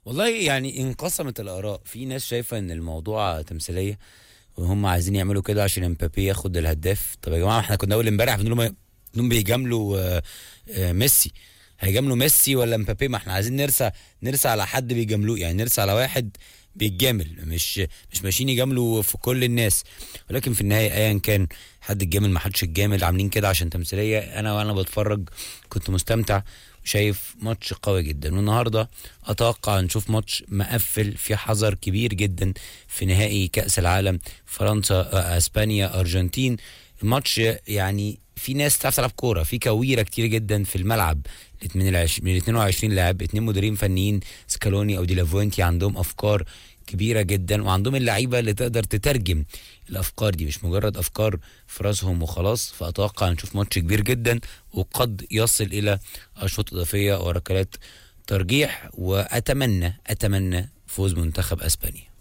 والله يعني انقسمت الاراء في ناس شايفه ان الموضوع تمثيليه وهم عايزين يعملوا كده عشان امبابي ياخد الهداف طب يا جماعه احنا كنا اول امبارح بنقول لهم انهم بيجاملوا آه، آه، ميسي هيجاملوا ميسي ولا امبابي ما احنا عايزين نرسى نرسى على حد بيجاملوه يعني نرسى على واحد بيتجامل مش مش ماشيين يجاملوا في كل الناس ولكن في النهايه ايا كان حد اتجامل ما حدش اتجامل عاملين كده عشان تمثيليه انا وانا بتفرج كنت مستمتع وشايف ماتش قوي جدا والنهارده اتوقع نشوف ماتش مقفل في حذر كبير جدا في نهائي كاس العالم فرنسا آه، اسبانيا ارجنتين الماتش يعني في ناس تعرف تلعب كوره في كويره كتير جدا في الملعب من ال من ال 22 لاعب اتنين مديرين فنيين سكالوني او دي لافوينتي عندهم افكار كبيره جدا وعندهم اللعيبه اللي تقدر تترجم الافكار دي مش مجرد افكار في راسهم وخلاص فاتوقع نشوف ماتش كبير جدا وقد يصل الى اشواط اضافيه وركلات ترجيح واتمنى اتمنى فوز منتخب اسبانيا